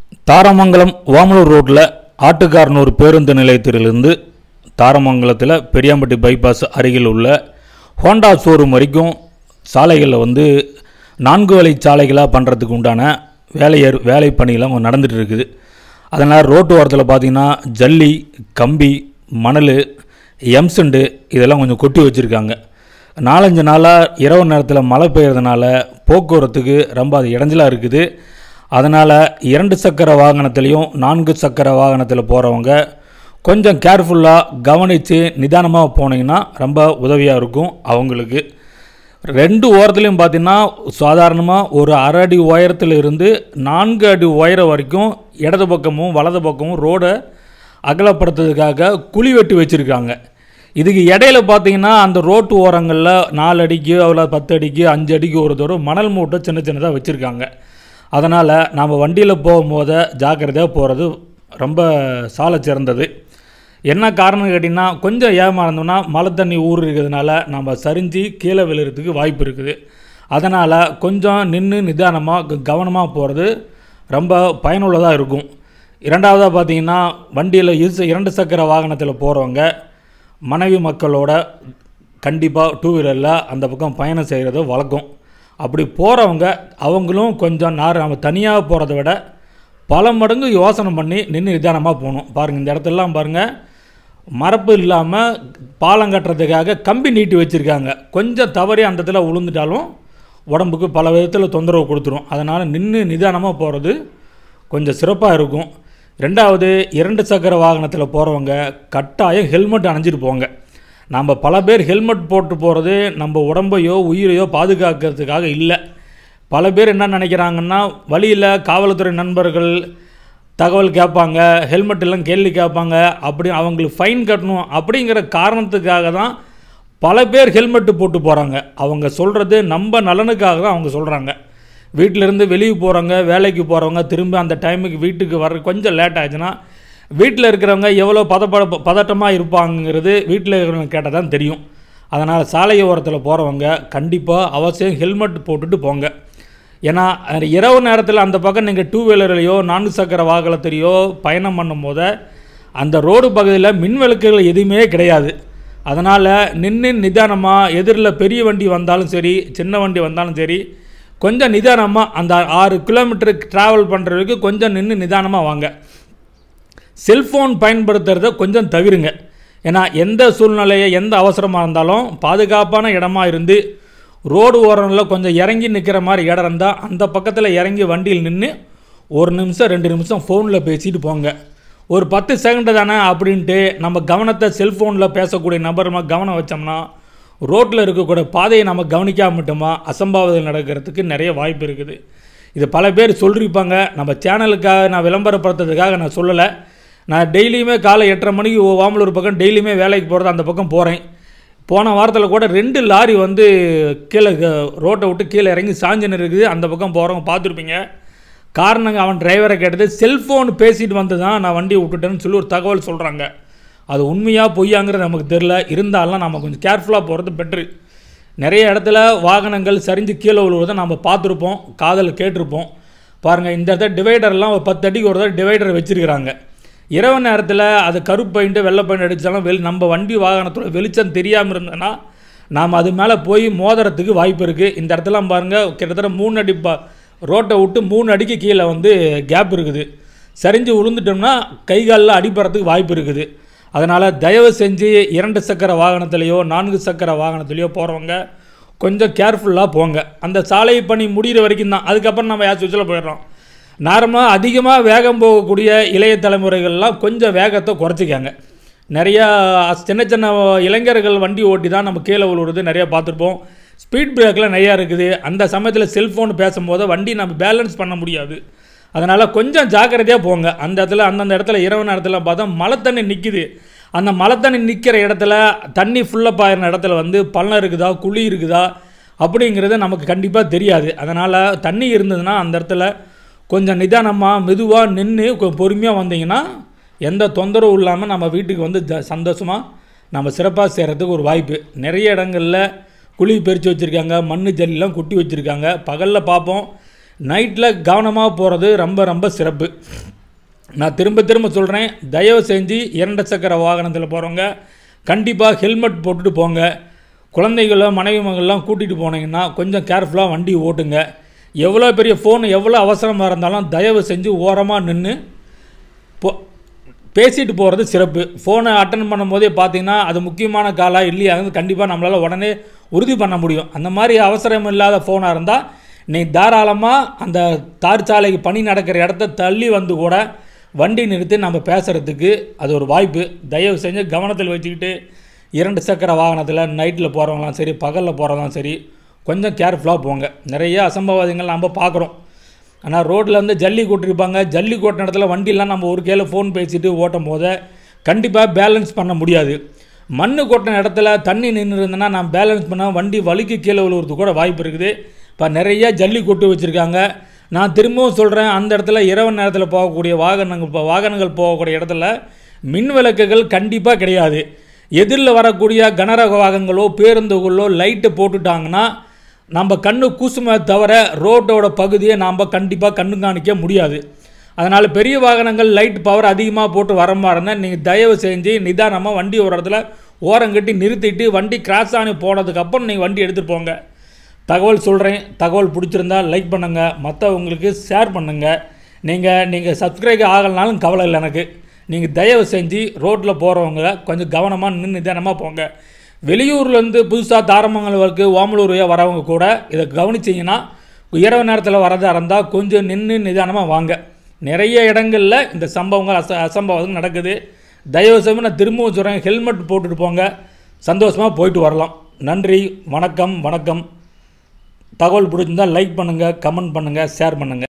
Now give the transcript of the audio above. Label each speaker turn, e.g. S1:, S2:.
S1: தாரமங்கலம் ஓமலூர் ரோட்டில் ஆட்டுக்காரனூர் பேருந்து நிலையத்திலிருந்து தாரமங்கலத்தில் பெரியாம்பட்டி பைபாஸ் அருகில் உள்ள ஹோண்டா ஷோரூம் வரைக்கும் சாலைகளில் வந்து நான்கு வழி சாலைகளாக பண்ணுறதுக்கு உண்டான வேலை ஏற்- வேலை பணியெல்லாம் கொஞ்சம் நடந்துட்டு இருக்குது அதனால் ரோட்டு ஓரத்தில் பார்த்தீங்கன்னா ஜல்லி கம்பி மணல் எம்சண்டு இதெல்லாம் கொஞ்சம் கொட்டி வச்சுருக்காங்க நாலஞ்சு நாளாக இரவு நேரத்தில் மழை பெய்யறதுனால போக்குவரத்துக்கு ரொம்ப அது இடைஞ்சலாக இருக்குது அதனால் இரண்டு சக்கர வாகனத்துலேயும் நான்கு சக்கர வாகனத்தில் போகிறவங்க கொஞ்சம் கேர்ஃபுல்லாக கவனித்து நிதானமாக போனீங்கன்னா ரொம்ப உதவியாக இருக்கும் அவங்களுக்கு ரெண்டு ஓரத்துலையும் பார்த்தீங்கன்னா சாதாரணமாக ஒரு அரை அடி உயரத்தில் இருந்து நான்கு அடி உயரம் வரைக்கும் இடது பக்கமும் வலது பக்கமும் ரோடை அகலப்படுத்துறதுக்காக குழி வெட்டி வச்சுருக்காங்க இதுக்கு இடையில பார்த்தீங்கன்னா அந்த ரோட்டு ஓரங்களில் நாலு அடிக்கு அவ்வளோ பத்து அடிக்கு அஞ்சு அடிக்கு ஒரு தூரம் மணல் மூட்டை சின்ன சின்னதாக வச்சுருக்காங்க அதனால் நாம் வண்டியில் போகும்போது ஜாக்கிரதையாக போகிறது ரொம்ப சால சிறந்தது என்ன காரணம் கேட்டிங்கன்னா கொஞ்சம் ஏமாறந்தோம்னா மழை தண்ணி ஊர் இருக்கிறதுனால நம்ம சரிஞ்சு கீழே விழுறதுக்கு வாய்ப்பு இருக்குது அதனால் கொஞ்சம் நின்று நிதானமாக கவனமாக போகிறது ரொம்ப பயனுள்ளதாக இருக்கும் இரண்டாவதாக பார்த்தீங்கன்னா வண்டியில் இரு இரண்டு சக்கர வாகனத்தில் போகிறவங்க மனைவி மக்களோட கண்டிப்பாக டூ வீலரில் அந்த பக்கம் பயணம் செய்கிறது வழக்கம் அப்படி போகிறவங்க அவங்களும் கொஞ்சம் நார் நம்ம தனியாக போகிறத விட பல மடங்கு யோசனை பண்ணி நின்று நிதானமாக போகணும் பாருங்கள் இந்த இடத்துலலாம் பாருங்கள் மரப்பு இல்லாமல் பாலம் கட்டுறதுக்காக கம்பி நீட்டி வச்சுருக்காங்க கொஞ்சம் தவறி அந்த இடத்துல விழுந்துட்டாலும் உடம்புக்கு பல விதத்தில் தொந்தரவு கொடுத்துரும் அதனால் நின்று நிதானமாக போகிறது கொஞ்சம் சிறப்பாக இருக்கும் ரெண்டாவது இரண்டு சக்கர வாகனத்தில் போகிறவங்க கட்டாயம் ஹெல்மெட் அணிஞ்சிட்டு போங்க நம்ம பல பேர் ஹெல்மெட் போட்டு போகிறது நம்ம உடம்பையோ உயிரையோ பாதுகாக்கிறதுக்காக இல்லை பல பேர் என்ன நினைக்கிறாங்கன்னா வழியில் காவல்துறை நண்பர்கள் தகவல் கேட்பாங்க ஹெல்மெட் எல்லாம் கேள்வி கேட்பாங்க அப்படி அவங்களுக்கு ஃபைன் கட்டணும் அப்படிங்கிற காரணத்துக்காக தான் பல பேர் ஹெல்மெட்டு போட்டு போகிறாங்க அவங்க சொல்கிறது நம்ம நலனுக்காக தான் அவங்க சொல்கிறாங்க வீட்டிலேருந்து வெளியே போகிறவங்க வேலைக்கு போகிறவங்க திரும்ப அந்த டைமுக்கு வீட்டுக்கு வர கொஞ்சம் லேட் ஆச்சுன்னா வீட்டில் இருக்கிறவங்க எவ்வளோ பதப்பட பதட்டமாக இருப்பாங்கிறது வீட்டில் இருக்கிறவங்க கேட்டால் தான் தெரியும் அதனால் சாலை ஓரத்தில் போகிறவங்க கண்டிப்பாக அவசியம் ஹெல்மெட் போட்டுட்டு போங்க ஏன்னா அஹ், இரவு நேரத்தில் அந்த பக்கம் நீங்கள் டூ வீலர்லையோ நான்கு சக்கர வாகனத்திலையோ பயணம் பண்ணும் போது அந்த ரோடு பகுதியில் மின் விளக்குகள் எதுவுமே கிடையாது அதனால் நின்று நிதானமாக எதிரில் பெரிய வண்டி வந்தாலும் சரி சின்ன வண்டி வந்தாலும் சரி கொஞ்சம் நிதானமாக அந்த ஆறு கிலோமீட்டருக்கு ட்ராவல் பண்ணுறதுக்கு கொஞ்சம் நின்று நிதானமாக வாங்க செல்ஃபோன் பயன்படுத்துறத கொஞ்சம் தவிருங்க ஏன்னா எந்த சூழ்நிலையை எந்த அவசரமாக இருந்தாலும் பாதுகாப்பான இடமா இருந்து ரோடு ஓரங்களில் கொஞ்சம் இறங்கி நிற்கிற மாதிரி இடம் இருந்தால் அந்த பக்கத்தில் இறங்கி வண்டியில் நின்று ஒரு நிமிஷம் ரெண்டு நிமிஷம் ஃபோனில் பேசிட்டு போங்க ஒரு பத்து செகண்ட் தானே அப்படின்ட்டு நம்ம கவனத்தை செல்ஃபோனில் பேசக்கூடிய நபர் மேல கவனம் வச்சோம்னா ரோட்டில் இருக்கக்கூடிய பாதையை நம்ம கவனிக்காம மட்டுமா அசம்பாவிதம் நடக்கிறதுக்கு நிறைய வாய்ப்பு இருக்குது இது பல பேர் சொல்லியிருப்பாங்க நம்ம சேனலுக்காக நான் விளம்பரப்படுத்துறதுக்காக நான் சொல்லலை நான் டெய்லியுமே காலை எட்டரை மணிக்கு ஓ- ஓமலூர் பக்கம் டெய்லியுமே வேலைக்கு போகிறது அந்த பக்கம் போகிறேன் போன வாரத்தில் கூட ரெண்டு லாரி வந்து கீழே க- ரோட்டை விட்டு கீழே இறங்கி சாஞ்சின்னு இருக்குது அந்த பக்கம் போகிறவங்க பார்த்துருப்பீங்க காரணங்க அவன் டிரைவரை கேட்டது செல்ஃபோன் பேசிட்டு வந்து தான் நான் வண்டியை விட்டுட்டேன்னு சொல்லி ஒரு தகவல் சொல்கிறாங்க அது உண்மையாக பொய்யாங்கிறது நமக்கு தெரில இருந்தாலும் நம்ம கொஞ்சம் கேர்ஃபுல்லாக போகிறது பெட்ரு நிறைய இடத்துல வாகனங்கள் சரிஞ்சு கீழே விழுவதை நம்ம பார்த்துருப்போம் காதில் கேட்டிருப்போம் பாருங்கள் இந்த இடத்துல டிவைடர்லாம் ஒரு பத்து அடிக்கு ஒரு தடவை டிவைடர் வச்சுருக்கிறாங்க இரவு நேரத்தில் அது கருப்பு பெயிண்ட்டு வெள்ளை பெயிண்ட் அடித்தாலும் வெளி நம்ம வண்டி வாகனத்தோட வெளிச்சம் தெரியாமல் இருந்ததுன்னா நாம் அது மேலே போய் மோதுறதுக்கு வாய்ப்பு இருக்குது இந்த இடத்துலாம் பாருங்கள் கிட்டத்தட்ட மூணு அடி பா ரோட்டை விட்டு மூணு அடிக்கு கீழே வந்து கேப் இருக்குது சரிஞ்சு விழுந்துட்டோம்னா கை காலில் அடிபடுறதுக்கு வாய்ப்பு இருக்குது அதனால் தயவு செஞ்சு இரண்டு சக்கர வாகனத்திலேயோ நான்கு சக்கர வாகனத்திலேயோ போகிறவங்க கொஞ்சம் கேர்ஃபுல்லாக போங்க அந்த சாலை பணி முடிகிற வரைக்கும் தான் அதுக்கப்புறம் நம்ம யார் சுவிட்சில் போயிடுறோம் நார்மலாக அதிகமாக வேகம் போகக்கூடிய இளைய தலைமுறைகள்லாம் கொஞ்சம் வேகத்தை குறைச்சிக்காங்க நிறையா சின்ன சின்ன இளைஞர்கள் வண்டி ஓட்டி தான் நம்ம கீழே விழுவுறது நிறையா பார்த்துருப்போம் ஸ்பீட் பிரேக்கில் நிறையா இருக்குது அந்த சமயத்தில் செல்ஃபோன் பேசும்போது வண்டி நம்ம பேலன்ஸ் பண்ண முடியாது அதனால் கொஞ்சம் ஜாக்கிரதையாக போங்க அந்த இடத்துல அந்தந்த இடத்துல இரவு நேரத்தில் பார்த்தா மழை தண்ணி நிற்கிது அந்த மழை தண்ணி நிற்கிற இடத்துல தண்ணி ஃபுல்லாக பாயிற இடத்துல வந்து பள்ளம் இருக்குதா குழி இருக்குதா அப்படிங்கிறது நமக்கு கண்டிப்பாக தெரியாது அதனால் தண்ணி இருந்ததுன்னா அந்த இடத்துல கொஞ்சம் நிதானமாக மெதுவாக நின்று கொஞ்சம் பொறுமையாக வந்தீங்கன்னா எந்த தொந்தரவும் இல்லாமல் நம்ம வீட்டுக்கு வந்து ஜ சந்தோஷமாக நம்ம சிறப்பாக செய்கிறதுக்கு ஒரு வாய்ப்பு நிறைய இடங்களில் குழி பறித்து வச்சுருக்காங்க மண் ஜல்லிலாம் கொட்டி வச்சுருக்காங்க பகலில் பார்ப்போம் நைட்டில் கவனமாக போகிறது ரொம்ப ரொம்ப சிறப்பு நான் திரும்ப திரும்ப சொல்கிறேன் தயவு செஞ்சு இரண்டு சக்கர வாகனத்தில் போகிறவங்க கண்டிப்பாக ஹெல்மெட் போட்டுட்டு போங்க குழந்தைகளோ மனைவி மகள்லாம் கூட்டிகிட்டு போனீங்கன்னா கொஞ்சம் கேர்ஃபுல்லாக வண்டி ஓட்டுங்க எவ்வளோ பெரிய ஃபோன் எவ்வளோ அவசரமாக இருந்தாலும் தயவு செஞ்சு ஓரமாக நின்று போ பேசிட்டு போகிறது சிறப்பு ஃபோனை அட்டன் பண்ணும்போதே பார்த்தீங்கன்னா அது முக்கியமான காலா இல்லையா கண்டிப்பாக நம்மளால் உடனே உறுதி பண்ண முடியும் அந்த மாதிரி அவசரம் இல்லாத ஃபோனாக இருந்தால் நீ தாராளமாக அந்த தார் சாலைக்கு பணி நடக்கிற இடத்த தள்ளி வந்து கூட வண்டி நிறுத்தி நம்ம பேசுகிறதுக்கு அது ஒரு வாய்ப்பு தயவு செஞ்சு கவனத்தில் வச்சுக்கிட்டு இரண்டு சக்கர வாகனத்தில் நைட்டில் போகிறவங்களாம் சரி பகலில் போகிறவங்களாம் சரி கொஞ்சம் கேர்ஃபுல்லாக போங்க நிறைய அசம்பவாதங்கள் நம்ம பார்க்குறோம் ஆனால் ரோட்டில் வந்து ஜல்லி கொட்டிருப்பாங்க ஜல்லி கொட்டின இடத்துல வண்டிலாம் நம்ம ஒரு கையில் ஃபோன் பேசிட்டு ஓட்டும் போது கண்டிப்பாக பேலன்ஸ் பண்ண முடியாது மண் கொட்டின இடத்துல தண்ணி நின்று இருந்ததுன்னா நான் பேலன்ஸ் பண்ணால் வண்டி வலிக்கு கீழே விழுவுறதுக்கு கூட வாய்ப்பு இருக்குது இப்போ நிறைய ஜல்லி கொட்டு வச்சுருக்காங்க நான் திரும்பவும் சொல்கிறேன் அந்த இடத்துல இரவு நேரத்தில் போகக்கூடிய வாகனங்கள் இப்போ வாகனங்கள் போகக்கூடிய இடத்துல மின் விளக்குகள் கண்டிப்பாக கிடையாது எதிரில் வரக்கூடிய கனரக வாகனங்களோ பேருந்துகளோ லைட்டு போட்டுட்டாங்கன்னா நம்ம கண்ணு கூசுமே தவிர ரோட்டோட பகுதியை நாம் கண்டிப்பாக கண்ணு காணிக்க முடியாது அதனால் பெரிய வாகனங்கள் லைட் பவர் அதிகமாக போட்டு வர மாதிரி இருந்தால் நீங்கள் தயவு செஞ்சு நிதானமாக வண்டி ஒரு இடத்துல ஓரம் கட்டி நிறுத்திட்டு வண்டி கிராஸ் ஆனி போனதுக்கப்புறம் நீங்கள் வண்டி எடுத்துகிட்டு போங்க தகவல் சொல்கிறேன் தகவல் பிடிச்சிருந்தா லைக் பண்ணுங்கள் மற்றவங்களுக்கு ஷேர் பண்ணுங்கள் நீங்கள் நீங்கள் சப்ஸ்கிரைப் ஆகலைனாலும் கவலை இல்லை எனக்கு நீங்கள் தயவு செஞ்சு ரோட்டில் போகிறவங்க கொஞ்சம் கவனமாக நின்று நிதானமாக போங்க வெளியூர்லேருந்து புதுசாக தாரமங்கலம் வரைக்கும் ஓமலூர் வழியா வரவங்க கூட இதை கவனிச்சிங்கன்னா இரவு நேரத்தில் வரதா இருந்தால் கொஞ்சம் நின்று நிதானமாக வாங்க நிறைய இடங்களில் இந்த சம்பவங்கள் அச அசம்பவங்கள் நடக்குது தயவு செய்து நான் திரும்பவும் சொல்கிறேன் ஹெல்மெட் போட்டுட்டு போங்க சந்தோஷமாக போயிட்டு வரலாம் நன்றி வணக்கம் வணக்கம் தகவல் பிடிச்சிருந்தால் லைக் பண்ணுங்கள் கமெண்ட் பண்ணுங்கள் ஷேர் பண்ணுங்கள்